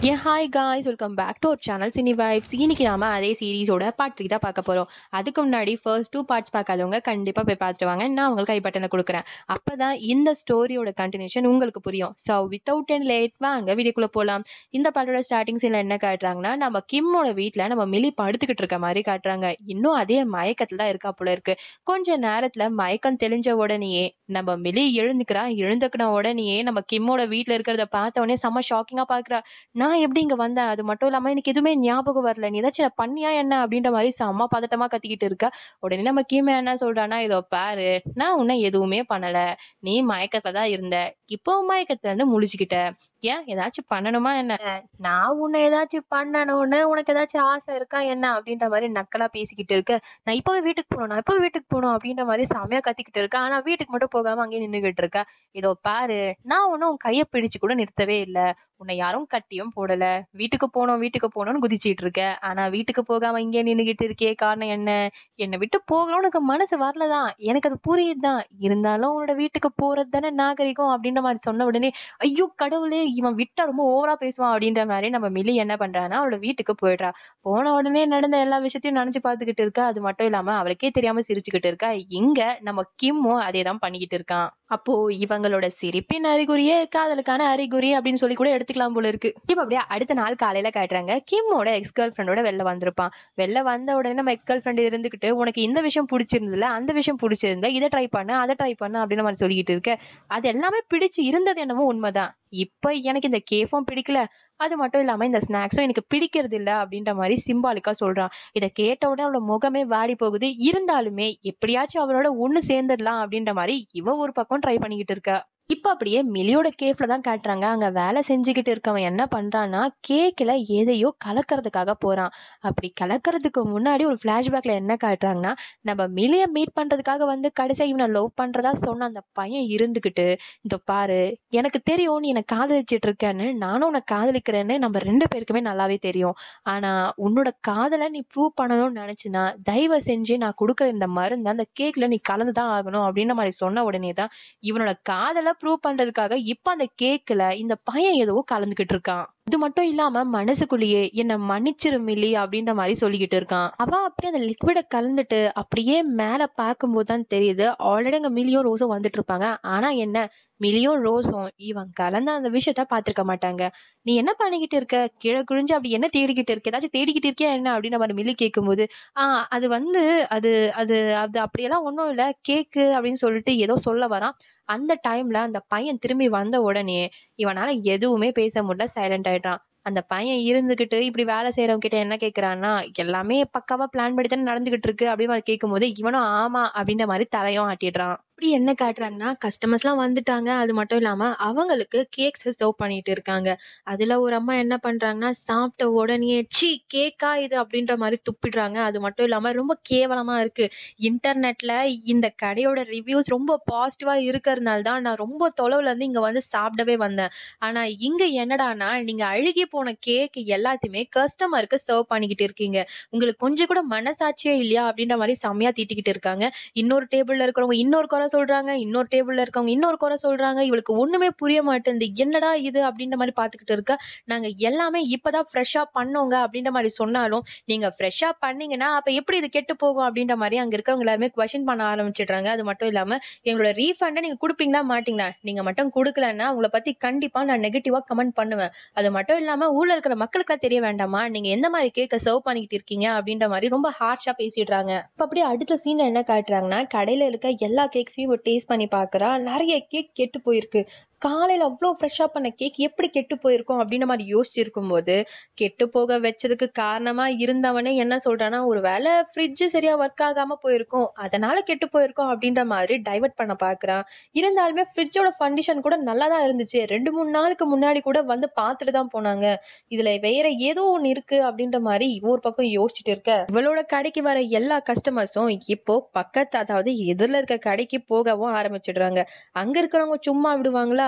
A hi guys welcome back to our channel cine vibes இன்னைக்கு நாம அதே சீரிஸோட part three தான் பார்க்க போகிறோம் அதுக்கு முன்னாடி ஃபர்ஸ்ட் டூ பார்ட்ஸ் பார்க்காதவங்க கண்டிப்பாக போய் பார்த்துட்டு வாங்க நான் உங்களுக்கு ஐ பட்டனை கொடுக்குறேன் அப்போ தான் இந்த ஸ்டோரியோட கண்டினியூஷன் உங்களுக்கு புரியும் ஸோ வித்தவுட் அண்ட் லேட் வாங்க வீடியோக்குள்ளே போகலாம் இந்த பாட்டோட ஸ்டார்டிங் சீனில் என்ன காட்டுறாங்கன்னா நம்ம கிம்மோட வீட்டில் நம்ம மிலி படுத்துக்கிட்டு இருக்க மாதிரி காட்டுறாங்க இன்னும் அதே மயக்கத்தில் தான் இருக்கா போல இருக்கு கொஞ்ச நேரத்தில் மயக்கம் தெளிஞ்ச உடனேயே நம்ம மிலி எழுந்துக்கிறா எழுந்துக்கின உடனேயே நம்ம கிம்மோட வீட்டில் இருக்கிறத பார்த்த உடனே செம்ம ஷாக்கிங்காக பார்க்குறா நான் எப்படி இங்க வந்தேன் அது மட்டும் இல்லாம எனக்கு எதுவுமே ஞாபகம் வரல நீ ஏதாச்சும் பண்ணியா என்ன அப்படின்ற மாதிரி செம்ம பதட்டமா கத்திக்கிட்டு இருக்க உடனே நம்ம கீமே என்ன சொல்றான்னா இதோ பாரு நான் உன்னை எதுவுமே பண்ணல நீ மயக்கத்துல தான் இருந்த இப்போ மயக்கத்துல இருந்து முழிச்சுக்கிட்ட ஏன் ஏதாச்சும் பண்ணணுமா என்ன நான் உன்னை ஏதாச்சும் பண்ணணும்னு உனக்கு ஏதாச்சும் ஆசை இருக்கா என்ன அப்படின்ற மாதிரி நக்கலா பேசிக்கிட்டு இருக்க நான் இப்பவே வீட்டுக்கு போகணும் நான் இப்பவே வீட்டுக்கு போகணும் அப்படின்ற மாதிரி செமையா கத்திக்கிட்டு இருக்கேன் ஆனா வீட்டுக்கு மட்டும் போகாம அங்கேயே நின்றுகிட்டு இருக்க இதோ பாரு நான் ஒன்னும் உன் கையை பிடிச்சு கூட நிறுத்தவே இல்லை உன்னை யாரும் கட்டியும் போடல வீட்டுக்கு போனோம் வீட்டுக்கு போனோம்னு குதிச்சிட்டு இருக்க ஆனா வீட்டுக்கு போகாம இங்கே நின்னுகிட்டு இருக்கே காரணம் என்ன என்னை விட்டு போகணும்னு உனக்கு மனசு வரலதான் எனக்கு அது புரியுதுதான் இருந்தாலும் உன்னோட வீட்டுக்கு போறது தானே நாகரிகம் அப்படின்ற மாதிரி சொன்ன உடனே ஐயோ கடவுளே இவன் விட்டா ரொம்ப ஓவரா பேசுவான் அப்படின்ற மாதிரி நம்ம மிலி என்ன பண்றான்னா அவளோட வீட்டுக்கு போயிடுறா போன உடனே நடந்த எல்லா விஷயத்தையும் நினைச்சு பார்த்துக்கிட்டு இருக்கா அது மட்டும் இல்லாம அவளுக்கே தெரியாம சிரிச்சுக்கிட்டு இருக்கா இங்க நம்ம கிம்மும் அதே தான் பண்ணிக்கிட்டு இருக்கான் அப்போ இவங்களோட சிரிப்பின் அறிகுறியே காதலுக்கான அறிகுறி அப்படின்னு சொல்லி கூட எடுத்துக்கலாம் போல இருக்கு இப்ப அப்படியே அடுத்த நாள் காலையில காட்டுறாங்க கிம்மோட எக்ஸ் கேர்ள் ஃப்ரெண்டோட வெளில வந்திருப்பான் வெளில வந்த உடனே நம்ம எக்ஸ் கேர்ள் ஃப்ரெண்ட் இருந்துகிட்டு உனக்கு இந்த விஷயம் பிடிச்சிருந்ததுல அந்த விஷயம் பிடிச்சிருந்தா இதை ட்ரை பண்ணு அதை ட்ரை பண்ணு அப்படின்னு மாதிரி சொல்லிக்கிட்டு இருக்க அது எல்லாமே பிடிச்சு இருந்தது என்னமோ உண்மைதான் இப்ப எனக்கு இந்த கேஃபும் பிடிக்கல அது மட்டும் இல்லாம இந்த ஸ்நாக்ஸும் எனக்கு பிடிக்கிறது இல்ல அப்படின்ற மாதிரி சிம்பாலிக்கா சொல்றான் இதை கேட்ட உடனே அவளோட முகமே வாடி போகுது இருந்தாலுமே எப்படியாச்சும் அவளோட ஒண்ணு சேர்ந்துடலாம் அப்படின்ற மாதிரி இவ ஒரு பக்கம் ட்ரை பண்ணிக்கிட்டு இருக்கா இப்ப அப்படியே மிலியோட கேஃப்ல தான் காட்டுறாங்க அங்க வேலை செஞ்சுக்கிட்டு இருக்கவன் என்ன பண்றான்னா கேக்ல எதையோ கலக்கறதுக்காக போறான் அப்படி கலக்கறதுக்கு முன்னாடி ஒரு பிளாஷ்பேக்ல என்ன காட்டுறாங்கன்னா நம்ம மிலிய மீட் பண்றதுக்காக வந்து கடைசியா இவனை லவ் பண்றதா சொன்ன அந்த பையன் இருந்துகிட்டு இந்த பாரு எனக்கு தெரியும் நீ என்னை காதலிச்சிட்டு இருக்கேன்னு நானும் உன்னை காதலிக்கிறேன்னு நம்ம ரெண்டு பேருக்குமே நல்லாவே தெரியும் ஆனா உன்னோட காதலை நீ ப்ரூவ் பண்ணணும்னு நினைச்சுனா தயவு செஞ்சு நான் கொடுக்குற இந்த மருந்து அந்த கேக்ல நீ கலந்துதான் ஆகணும் அப்படின்ற மாதிரி சொன்ன உடனே தான் இவனோட காதலை ப்ரூவ் பண்றதுக்காக இப்ப அந்த கேக்ல இந்த பையன் ஏதோ கலந்துகிட்டு இருக்கான் இது மட்டும் இல்லாம மனசுக்குள்ளேயே என்ன மன்னிச்சிரு மில்லி அப்படின்ற மாதிரி சொல்லிக்கிட்டு இருக்கான் அவ அப்படியே அந்த லிக்விட கலந்துட்டு அப்படியே மேல பார்க்கும்போது தான் தெரியுது ஆல்ரெடி அங்க மில்லியும் ரோஸும் வந்துட்டு இருப்பாங்க ஆனா என்ன மில்லியும் ரோஸும் இவன் கலந்த அந்த விஷயத்த பார்த்திருக்க மாட்டாங்க நீ என்ன பண்ணிக்கிட்டு இருக்க கீழே குழிஞ்சு அப்படி என்ன தேடிக்கிட்டு இருக்க ஏதாச்சும் தேடிக்கிட்டு இருக்கியா என்ன அப்படின்னு நம்ம மில்லி கேட்கும்போது ஆஹ் அது வந்து அது அது அது அப்படியெல்லாம் ஒன்றும் இல்லை கேக்கு அப்படின்னு சொல்லிட்டு ஏதோ சொல்ல வரான் அந்த டைம்ல அந்த பையன் திரும்பி வந்த உடனே இவனால எதுவுமே பேச முடியல சைலண்ட் ஆயிடுறான் அந்த பையன் இருந்துகிட்டு இப்படி வேலை செய்யறவங்க கிட்ட என்ன கேக்குறான்னா எல்லாமே பக்காவா பிளான் படி தானே நடந்துகிட்டு இருக்கு அப்படின்னு மாதிரி கேட்கும்போது இவனும் ஆமா அப்படின்ற மாதிரி தலையும் ஆட்டிடுறான் இப்படி என்ன காட்டுறாங்கன்னா கஸ்டமர்ஸ்லாம் வந்துட்டாங்க அது மட்டும் இல்லாம அவங்களுக்கு கேக்ஸ் சர்வ் பண்ணிட்டு இருக்காங்க அதுல ஒரு அம்மா என்ன பண்றாங்கன்னா சாப்பிட்ட உடனே சி கேக்கா இது அப்படின்ற மாதிரி துப்பிடுறாங்க அது மட்டும் இல்லாம ரொம்ப கேவலமா இருக்கு இன்டர்நெட்ல இந்த கடையோட ரிவ்யூஸ் ரொம்ப பாசிட்டிவா இருக்கிறதுனால தான் நான் ரொம்ப தொலைவுல இருந்து இங்க வந்து சாப்பிடவே வந்தேன் ஆனா இங்க என்னடானா நீங்க அழுகி போன கேக் எல்லாத்தையுமே கஸ்டமருக்கு சர்வ் பண்ணிக்கிட்டு இருக்கீங்க உங்களுக்கு கொஞ்சம் கூட மனசாட்சியே இல்லையா அப்படின்ற மாதிரி செம்மையா திட்டிக்கிட்டு இருக்காங்க இன்னொரு டேபிள்ல இருக்கிறவங்க இன்னொரு குறை சொல்றாங்க இன்னொரு டேபிள்ல இருக்கவங்க இன்னொரு குறை சொல்றாங்க இவளுக்கு ஒண்ணுமே புரிய மாட்டேங்குது என்னடா இது அப்படின்ற மாதிரி பாத்துக்கிட்டு இருக்க நாங்க எல்லாமே இப்பதான் ஃப்ரெஷ்ஷா பண்ணோங்க அப்படின்ற மாதிரி சொன்னாலும் நீங்க ஃப்ரெஷ்ஷா பண்ணீங்கன்னா அப்ப எப்படி இது கெட்டு போகும் அப்படின்ற மாதிரி அங்க இருக்கிறவங்க எல்லாருமே கொஸ்டின் பண்ண ஆரம்பிச்சிடுறாங்க அது மட்டும் இல்லாம எங்களோட ரீஃபண்டை நீங்க கொடுப்பீங்களா மாட்டீங்களா நீங்க மட்டும் கொடுக்கலன்னா உங்களை பத்தி கண்டிப்பா நான் நெகட்டிவா கமெண்ட் பண்ணுவேன் அது மட்டும் இல்லாம ஊர்ல இருக்கிற மக்களுக்கு தெரிய வேண்டாமா நீங்க எந்த மாதிரி கேக்க சர்வ் பண்ணிக்கிட்டு இருக்கீங்க அப்படின்ற மாதிரி ரொம்ப ஹார்ஷா பேசிடுறாங்க இப்ப அப்படியே அடுத்த சீன்ல என்ன காட்டுறாங்கன்னா கடையில இருக்க எல்லா கேக்ஸையும் டேஸ்ட் பண்ணி பாக்குறா நிறைய கேக் கெட்டு போயிருக்கு காலையில் அவ்வளோ ஃப்ரெஷ்ஷாக பண்ண கேக் எப்படி கெட்டு போயிருக்கும் அப்படின்ற மாதிரி யோசிச்சிருக்கும் போது கெட்டு போக வச்சதுக்கு காரணமாக இருந்தவனே என்ன சொல்கிறான்னா ஒரு வேளை ஃப்ரிட்ஜு சரியாக ஒர்க் ஆகாமல் போயிருக்கும் அதனால கெட்டு போயிருக்கும் அப்படின்ற மாதிரி டைவர்ட் பண்ண பார்க்குறான் இருந்தாலுமே ஃப்ரிட்ஜோட கண்டிஷன் கூட நல்லா தான் இருந்துச்சு ரெண்டு மூணு நாளுக்கு முன்னாடி கூட வந்து பார்த்துட்டு தான் போனாங்க இதில் வேற ஏதோ ஒன்று இருக்கு அப்படின்ற மாதிரி ஒரு பக்கம் யோசிச்சுட்டு இருக்க இவளோட கடைக்கு வர எல்லா கஸ்டமர்ஸும் இப்போ பக்கத்து அதாவது எதிரில் இருக்க கடைக்கு போகவும் ஆரம்பிச்சிடுறாங்க அங்கே இருக்கிறவங்க சும்மா விடுவாங்களா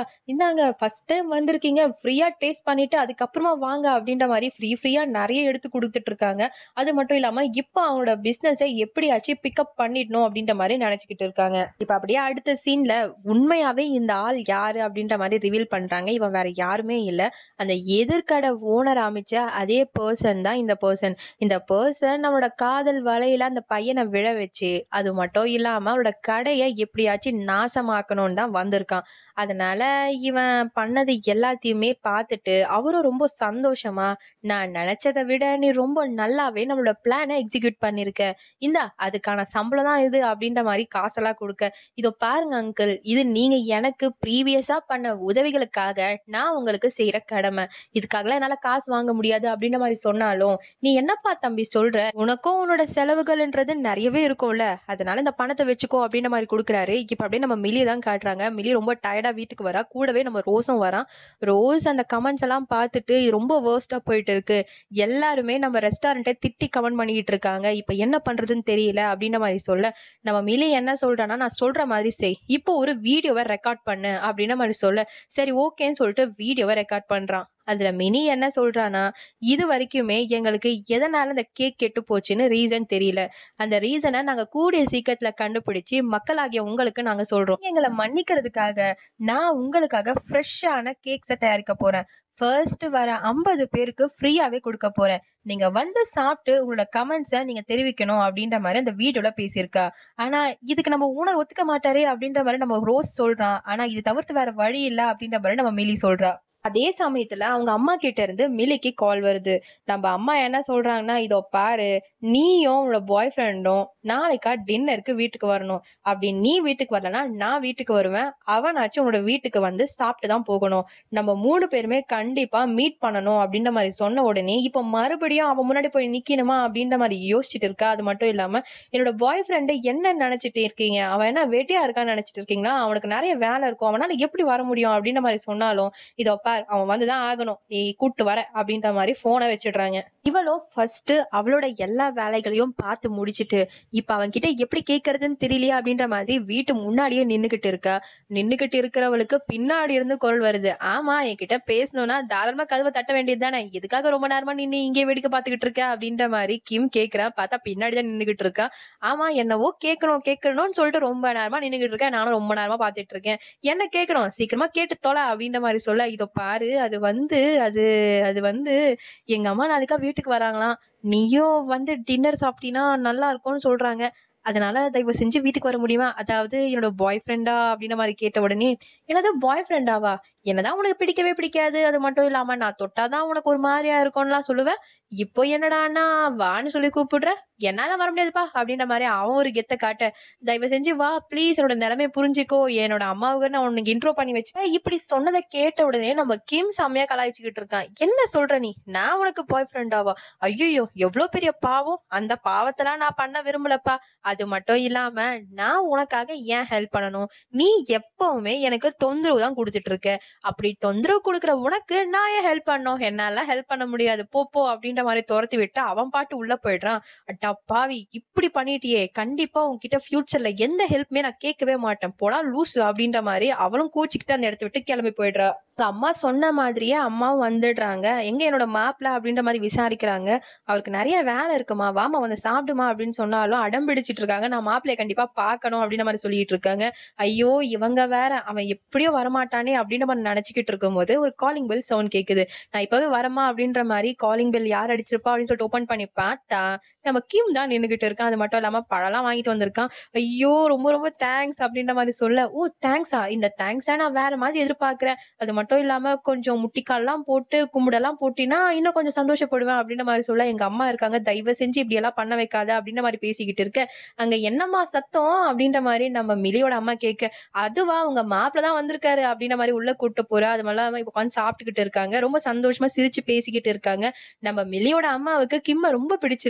இந்தாங்க ஃபர்ஸ்ட் டைம் வந்திருக்கீங்க. ஃப்ரீயா டேஸ்ட் பண்ணிட்டு அதுக்கப்புறமா வாங்க அப்படின்ற மாரி ஃப்ரீ ஃப்ரீயா நெறைய எடுத்து குடுத்துட்டு இருக்காங்க. அது மட்டும் இல்லாம இப்ப அவங்களோட பிசினஸ எப்படியாச்சும் பிக்கப் பண்ணிடணும் அப்படின்ற மாரி நெனச்சுக்கிட்டு இருக்காங்க. இப்ப அப்படியே அடுத்த சீன்ல உண்மையாவே இந்த ஆள் யாரு அப்படின்ற மாரி ரிவீல் பண்றாங்க. இவன் வேற யாருமே இல்ல. அந்த எதிர்க்கடை ஓனர் அமைச்ச அதே பெர்சன் தான் இந்த பெர்சன். இந்த பெர்சன் நம்மளோட காதல் வலையில அந்த பையன விழ வச்சு, அது மட்டும் இல்லாம அவரோட கடைய எப்படியாச்சும் நாசமாக்கணும்னு தான் வந்திருக்கான். அதனால இவன் பண்ணது எல்லாத்தையுமே பார்த்துட்டு, அவரும் ரொம்ப சந்தோஷமா, "நான் நெனச்சத விட நீ ரொம்ப நல்லாவே நம்மளோட பிளான எக்ஸிக்யூட் பண்ணியிருக்க. இந்தா அதுக்கான சம்பளம் தான் இது" அப்படின்ற மாரி காசெல்லாம் குடுக்க, "இதோ பாருங்க அங்கிள், இது நீங்க எனக்கு ப்ரீவியஸா பண்ண உதவிகளுக்காக நான் உங்களுக்கு செய்ற கடமை. இதுக்காகலாம் என்னால காசு வாங்க முடியாது" அப்படின்ற மாரி சொன்னாலும், "நீ என்னப்பா தம்பி சொல்ற? உனக்கும் உன்னோட செலவுகள்ன்றது நெறையவே இருக்கும்ல. அதனால இந்த பணத்த வச்சுக்கோ" அப்படின்ற மாரி குடுக்குறாரு. இப்ப அப்படியே நம்ம மில்லிய தான் காட்டுறாங்க. மில்லி ரொம்ப டயர்டா வீட்டுக்கு வரா. கூடவே நம்ம ரோஸும் வரான். ரோஸ் அந்த கமெண்ட்ஸ் எல்லாம் பார்த்துட்டு, "இது ரொம்ப வொர்ஸ்ட்டா போயிட்டு இருக்கு. எல்லாருமே நம்ம ரெஸ்டாரண்ட்ட திட்டி கமெண்ட் பண்ணிக்கிட்டு இருக்காங்க. இப்ப என்ன பண்றதுன்னு தெரியல" அப்படின்ற மாரி சொல்ல, நம்ம மில்லி என்ன சொல்றான்னா, "நான் சொல்ற மாதிரி செய். இப்போ ஒரு வீடியோவ ரெக்கார்ட் பண்ணு" அப்படின்ற மாரி சொல்ல, சரி ஓகேன்னு சொல்லிட்டு வீடியோவ ரெக்கார்ட் பண்றான். அதுல மினி என்ன சொல்றான்னா, "இதுவரைக்குமே எங்களுக்கு எதனால இந்த கேக் கெட்டு போச்சுன்னு ரீசன் தெரியல. அந்த ரீசன நாங்க கூடிய சீக்கிரத்துல கண்டுபிடிச்சு மக்களாகிய உங்களுக்கு நாங்க சொல்றோம். எங்கள மன்னிக்கிறதுக்காக நான் உங்களுக்காக ஃப்ரெஷ்ஷான கேக்ஸ தயாரிக்க போறேன். ஃபர்ஸ்ட் வர 50 பேருக்கு ஃப்ரீயாவே குடுக்க போறேன். நீங்க வந்து சாப்ட்டு உங்களோட கமெண்ட்ஸ நீங்க தெரிவிக்கணும்" அப்படின்ற மாரி அந்த வீடியோல பேசியிருக்கா. ஆனா இதுக்கு நம்ம ஓனர் ஒத்துக்க மாட்டாரே அப்படின்ற மாரி நம்ம ரோஸ் சொல்றான். ஆனா இது தவிர்த்து வேற வழி இல்ல அப்படின்ற மாரி நம்ம மில்லி சொல்றா. அதே சமயத்துல அவங்க அம்மா கிட்ட இருந்து மில்லிக்கு கால் வருது. நம்ம அம்மா என்ன சொல்றாங்கன்னா, "இதோ பாரு, நீயும் உன்னோட பாய் ஃப்ரெண்டும் நாளைக்கா டின்னருக்கு வீட்டுக்கு வரணும். அப்படி நீ வீட்டுக்கு வரலன்னா, நான் வீட்டுக்கு வருவேன். அவனாச்சும் உன்னோட வீட்டுக்கு வந்து சாப்ட்டு தான் போகணும். நம்ம 3 பேருமே கண்டிப்பா மீட் பண்ணணும்" அப்படின்ற மாரி சொன்ன உடனே, இப்ப மறுபடியும் அவன் முன்னாடி போய் நிக்கணுமா அப்படின்ற மாரி யோசிச்சுட்டு இருக்கா. அது மட்டும் இல்லாம, "என்னோட பாய் ஃப்ரெண்ட என்ன நெனச்சுட்டு இருக்கீங்க? அவன் என்ன வெட்டியா இருக்கான்னு நெனச்சுட்டு இருக்கீங்களா? அவனுக்கு நெறைய வேல இருக்கும். அவனால எப்படி வர முடியும்?" அப்படின்ற மாரி சொன்னாலும், "இதோ பார், அவன் வந்து தான் ஆகணும். நீ கூட்டு வர" அப்படின்ற மாரி ஃபோன வச்சுடுறாங்க. இவளும் ஃபர்ஸ்ட் அவளோட எல்லா வேலைகளையும் பார்த்து முடிச்சுட்டு, இப்ப அவன்கிட்ட எப்படி கேட்கறதுன்னு தெரியலையே அப்படின்ற மாதிரி வீட்டு முன்னாடியே நின்னுகிட்டு இருக்கா. நின்னுகிட்டு இருக்கிறவளுக்கு பின்னாடி இருந்து குரல் வருது. "ஆமா, என்கிட்ட பேசணும்னா தாராளமா கதவ தட்ட வேண்டியது தானே. எதுக்காக ரொம்ப நேரமா நின்னு இங்கேயே வேடிக்கை பார்த்துக்கிட்டு இருக்க?" அப்படின்ற மாரி கிம் கேட்கிறா. பார்த்தா பின்னாடி தான் நின்னுகிட்டு இருக்கா. "ஆமா, என்னவோ கேட்கணும் கேட்கணும்னு சொல்லிட்டு ரொம்ப நேரமா நின்னுகிட்டு இருக்கேன். நானும் ரொம்ப நேரமா பார்த்துட்டு இருக்கேன். என்ன கேட்கணும்? சீக்கிரமா கேட்டு தொல" அப்படின்ற மாரி சொல்ல, "இதோ பாரு, அது வந்து அது அது வந்து எங்க அம்மா நாளைக்கா வீட்டுக்கு வராங்களாம். நீயும் வந்து டின்னர் சாப்பிட்டீன்னா நல்லா இருக்கும்னு சொல்றாங்க. அதனால தயவு செஞ்சு வீட்டுக்கு வர முடியுமா?" அதாவது என்னோட பாய் ஃப்ரெண்டா அப்படின்ற மாரி கேட்ட உடனே, "என்னது பாய் ஃப்ரெண்டாவா? என்னதான் உனக்கு பிடிக்கவே பிடிக்காது. அது மட்டும் இல்லாம நான் தொட்டா தான் உனக்கு ஒரு மாரியா இருக்கும்னுலாம் சொல்லுவ. இப்போ என்னடான்னா வான்னு சொல்லி கூப்பிடுற? என்னால வர முடியாதுப்பா" அப்படின்ற மாரி அவன் ஒரு கெத்த காட்ட, "தயவு செஞ்சு வா ப்ளீஸ் என்னோட நிலைமைய புரிஞ்சுக்கோ. என்னோட அம்மாவுக்கு நான் உனக்கு இன்ட்ரோ பண்ணி வச்சுட்டேன்." இப்படி சொன்னத கேட்ட உடனே நம்ம கிம் செம்மையா கலாய்ச்சுக்கிட்டு இருக்கான். "என்ன சொல்ற நீ? நான் உனக்கு பாய் ஃப்ரெண்டாவா? ஐய்யய்யோ! எவ்ளோ பெரிய பாவம். அந்த பாவத்தலாம் நான் பண்ண விரும்பலப்பா. அது மட்டும் இல்லாம நான் உனக்காக ஏன் ஹெல்ப் பண்ணணும்? நீ எப்பவுமே எனக்கு தொந்தரவு தான் குடுத்துட்டு இருக்க. அப்படி தொந்தரவு குடுக்குற உனக்கு நான் ஏன் ஹெல்ப் பண்ணணும்? என்னால ஹெல்ப் பண்ண முடியாது. போ போ" அப்படின்ற மாரி தொரத்தி விட்டு அவன் பாட்டு உள்ள போயிடுறான். அடப்பாவி! இப்படி பண்ணிட்டியே! கண்டிப்பா உன்கிட்ட ஃபியூச்சர்ல எந்த ஹெல்ப்புமே நான் கேட்கவே மாட்டேன். போடா லூசு அப்படின்ற மாரி அவளும் கோச்சுக்கிட்டு அந்த இடத்த விட்டு கிளம்பி போயிடுறா. அவங்க அம்மா சொன்ன மாதிரியே அம்மாவும் வந்துடுறாங்க. "எங்க என்னோட மாப்பிள?" அப்படின்ற மாரி விசாரிக்கிறாங்க. "அவருக்கு நெறைய வேல இருக்குமா. வாம்மா வந்து சாப்பிடுமா" அப்படின்னு சொன்னாலும் அடம் பிடிச்சுட்டு இருக்காங்க. "நான் மாப்பிள்ளைய கண்டிப்பா பார்க்கணும்" அப்படின்ற மாரி சொல்லிட்டு இருக்காங்க. ஐயோ! இவங்க வேற அவன் எப்படியும் வரமாட்டானே அப்படின்ற மாரி நெனச்சுக்கிட்டு இருக்கும்போது, ஒரு காலிங் பெல் சவுண்ட் கேட்குது. "நான் இப்பவே வரேம்மா" அப்படின்ற மாரி காலிங் பெல் யார் அடிச்சிருப்பா அப்படின்னு சொல்லிட்டு ஓப்பன் பண்ணி பார்த்தா, நம்ம கிம் தான் நின்னுகிட்டு இருக்கான். அது மட்டும் இல்லாம பழம்லாம் வாங்கிட்டு வந்திருக்கான். "ஐயோ! ரொம்ப ரொம்ப தேங்க்ஸ்" அப்படின்ற மாரி சொல்ல, "ஓ! தேங்க்ஸா? இந்த தேங்க்ஸ நான் வேற மாதிரி எதிர்பார்க்கிறேன். அது மட்டும் இல்லாம கொஞ்சம் முட்டிக்கால்லாம் போட்டு கும்பிடெல்லாம் போட்டீன்னா, இன்னும் கொஞ்சம் சந்தோஷப்படுவேன்" அப்படின்ற மாரி சொல்ல, எங்க அம்மா இருக்காங்க. "தயவு செஞ்சு இப்படியெல்லாம் பண்ண வைக்காத" அப்படின்ற மாரி பேசிக்கிட்டு இருக்க, அங்க "என்னம்மா சத்தம்?" அப்படின்ற மாரி நம்ம மிலியோட அம்மா கேட்க, "அதுவா உங்க மாப்பிள தான் வந்திருக்காரு" அப்படின்ற மாரி உள்ள கூட்டு போறா. அது இல்லாம இப்ப உட்கார்ந்து சாப்பிட்டுக்கிட்டு இருக்காங்க. ரொம்ப சந்தோஷமா சிரிச்சு பேசிக்கிட்டு இருக்காங்க. நம்ம மில்லியோட அம்மாவுக்கு கிம்ம ரொம்ப பிடிச்சிருக்கு. அது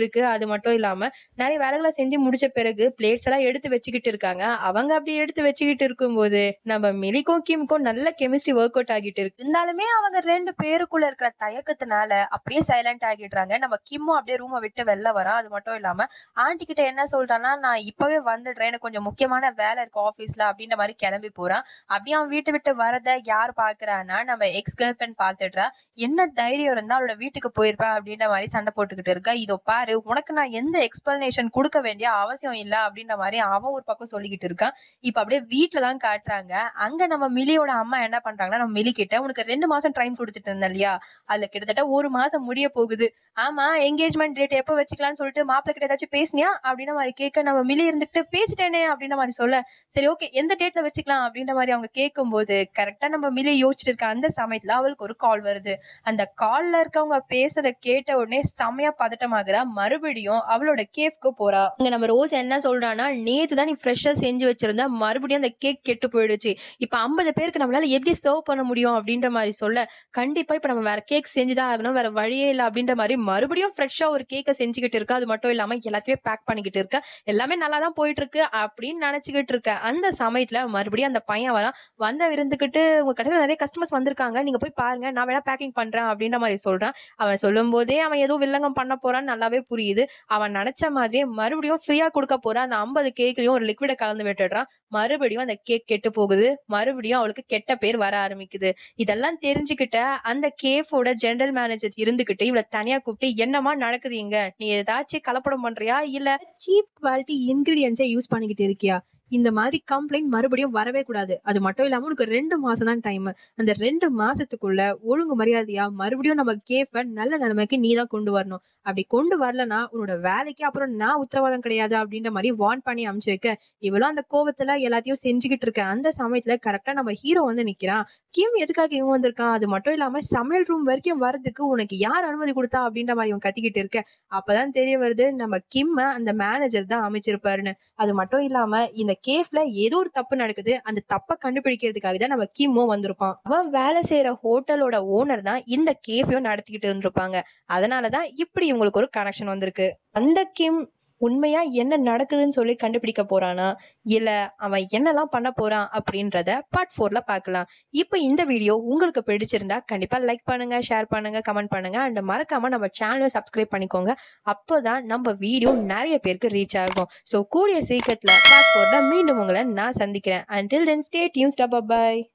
அது மட்டும் இல்லாம நிறைய வேலைகளை செஞ்சு முடிச்ச பிறகு பிளேட்ஸ் எல்லாம் எடுத்து வச்சுக்கிட்டு இருக்காங்க அவங்க அப்படி எடுத்து வச்சுக்கிட்டு இருக்கும்போது நம்ம மிலிக்கும் கிம்க்கும் நல்ல கெமிஸ்ட்ரி ஒர்க் அவுட் ஆகிட்டு இருக்கு இருந்தாலுமே அவங்க ரெண்டு பேருக்குள்ள இருக்கிற தயக்கத்தினால அப்படியே சைலண்ட் ஆகிடுறாங்க நம்ம கிம்மும் அப்படியே ரூமை விட்டு வெளில வரான் அது மட்டும் இல்லாம ஆண்டி கிட்ட என்ன சொல்றான்னா நான் இப்பவே வந்துடுறேன் எனக்கு கொஞ்சம் முக்கியமான வேலை இருக்கு ஆபீஸ்ல அப்படின்ற மாதிரி கிளம்பி போறான் அப்படியே அவன் வீட்டை விட்டு வரத யார் பாக்குறான்னா நம்ம எக்ஸ் கேர்ள் ஃபிரெண்ட் பாத்துடுறா என்ன தைரியம் இருந்தா அவளோட வீட்டுக்கு போயிருப்பா அப்படின்ற மாதிரி சண்டை போட்டுக்கிட்டு இருக்கா இதோ பாரு உனக்கு நான் எந்த எக்ஸ்பிளனேஷன் கொடுக்க வேண்டிய அவசியம் இல்ல அப்படின்ற மாதிரி அவன் ஒரு பக்கம் சொல்லிக்கிட்டு இருக்கான் இப்ப அப்படியே வீட்டுல தான் காட்டுறாங்க அங்க நம்ம மிலியோட அம்மா என்ன பண்றாங்கன்னா நம்ம மிலி கிட்ட உனக்கு ரெண்டு மாசம் டைம் கொடுத்துட்டு இருந்தேன் இல்லையா அதுல கிட்டத்தட்ட ஒரு மாசம் முடிய போகுது ஆமா என்கேஜ்மெண்ட் டேட் எப்ப வச்சுக்கலாம்னு சொல்லிட்டு மாப்பிள்ளை கிட்ட ஏதாச்சும் பேசினியா அப்படின்ற மாதிரி கேட்க நம்ம மிலி இருந்துட்டு பேசிட்டேனே அப்படின்ற மாதிரி சொல்ல சரி ஓகே எந்த டேட்ல வச்சுக்கலாம் அப்படின்ற மாதிரி அவங்க கேட்கும்போது கரெக்டா நம்ம மிலி யோசிச்சுட்டு இருக்க அந்த சமயத்துல அவளுக்கு ஒரு கால் வருது அந்த கால்ல இருக்கவங்க பேசுறத கேட்ட உடனே செமையா பதட்டமாகுறா மறுபடியும் அவளோட கேஃப்க்கு போறா இங்க நம்ம ரோஸ் என்ன சொல்றான்னா நேத்து தான் நீ ஃப்ரெஷ்ஷா செஞ்சு வச்சிருந்தா மறுபடியும் அந்த கேக் கெட்டு போயிடுச்சு இப்ப ஐம்பது பேருக்கு நம்மளால எப்படி சர்வ் பண்ண முடியும் அப்படின்ற மாதிரி சொல்ல கண்டிப்பா இப்ப நம்ம வேற கேக் செஞ்சுதான் ஆகணும் வேற வழியே இல்லை அப்படின்ற மாதிரி மறுபடியும் ஃப்ரெஷ்ஷா ஒரு கேக்கை செஞ்சுக்கிட்டு இருக்கா அது மட்டும் இல்லாம எல்லாத்தையுமே பேக் பண்ணிக்கிட்டு இருக்கா எல்லாமே நல்லா தான் போயிட்டு இருக்கு அப்படின்னு நினைச்சுக்கிட்டு இருக்க அந்த சமயத்துல மறுபடியும் அந்த பையன் வரான் வந்த விருந்துக்கிட்டு உங்க கடையில நிறைய கஸ்டமர்ஸ் வந்திருக்காங்க நீங்க போய் பாருங்க நான் வேணா பேக்கிங் பண்றேன் அப்படின்ற மாதிரி சொல்றான் அவன் சொல்லும் போதே அவன் ஏதோ வில்லங்கம் பண்ண போறான்னு நல்லாவே புரியுது அவன் நினைச்ச மாதிரியே மறுபடியும் ஃப்ரீயா கொடுக்க போறான் அந்த ஐம்பது கேக்லயும் ஒரு லிக்விட கலந்து விட்டுடுறான் மறுபடியும் அந்த கேக் கெட்டு போகுது மறுபடியும் அவளுக்கு கெட்ட பேர் வர ஆரம்பிக்குது இதெல்லாம் தெரிஞ்சுக்கிட்ட அந்த கேஃபோட ஜெனரல் மேனேஜர் இருந்துகிட்டு இவளை தனியா கூப்பிட்டு என்னமா நடக்குது இங்க நீ ஏதாச்சும் கலப்படம் பண்றியா இல்ல சீப் குவாலிட்டி இன்கிரீடியன்ஸை யூஸ் பண்ணிக்கிட்டு இருக்கியா இந்த மாதிரி கம்ப்ளைண்ட் மறுபடியும் வரவே கூடாது அது மட்டும் இல்லாம உனக்கு ரெண்டு மாசம் தான் டைம் அந்த ரெண்டு மாசத்துக்குள்ள ஒழுங்கு மரியாதையா மறுபடியும் நம்ம கேஃப நல்ல நிலைமைக்கு நீ தான் கொண்டு வரணும் அப்படி கொண்டு வரலனா உன்னோட வேலைக்கு அப்புறம் நான் உத்தரவாதம் கிடையாது அப்படின்ற மாதிரி வார்ன் பண்ணி அமுச்சு வைக்க இவளும் அந்த கோவத்துல எல்லாத்தையும் செஞ்சுக்கிட்டு இருக்க அந்த சமயத்துல கரெக்டா நம்ம ஹீரோ வந்து நிக்கிறான் கிம் எதுக்காக இவன் வந்திருக்கான் அது மட்டும் இல்லாம சமையல் ரூம் வரைக்கும் வரதுக்கு உனக்கு யார் அனுமதி கொடுத்தா அப்படின்ற மாதிரி இவன் கத்திக்கிட்டு இருக்க அப்பதான் தெரிய வருது நம்ம கிம்ம அந்த மேனேஜர் தான் அமைச்சிருப்பாருன்னு அது மட்டும் இல்லாம இந்த கேஃப்ல ஏதோ ஒரு தப்பு நடக்குது அந்த தப்பை கண்டுபிடிக்கிறதுக்காக தான் நம்ம கிம்மும் வந்திருப்பான் அவன் வேலை செய்யற ஹோட்டலோட ஓனர் தான் இந்த கேஃபையும் நடத்திக்கிட்டு இருந்திருப்பாங்க அதனாலதான் இப்படி இவங்களுக்கு ஒரு கனெக்ஷன் வந்திருக்கு அந்த கிம் உண்மையா என்ன நடக்குதுன்னு சொல்லி கண்டுபிடிக்க போறானா இல்ல அவன் என்னெல்லாம் பண்ண போறான் அப்படின்றத பார்ட் ஃபோர்ல பார்க்கலாம் இப்போ இந்த வீடியோ உங்களுக்கு பிடிச்சிருந்தா கண்டிப்பா லைக் பண்ணுங்க ஷேர் பண்ணுங்க கமெண்ட் பண்ணுங்க அண்ட் மறக்காம நம்ம சேனலை சப்ஸ்கிரைப் பண்ணிக்கோங்க அப்போதான் நம்ம வீடியோ நிறைய பேருக்கு ரீச் ஆகும் ஸோ கூடிய சீக்கிரத்துல பார்ட் ஃபோர்ல மீண்டும் உங்களை நான் சந்திக்கிறேன் until then stay tuned by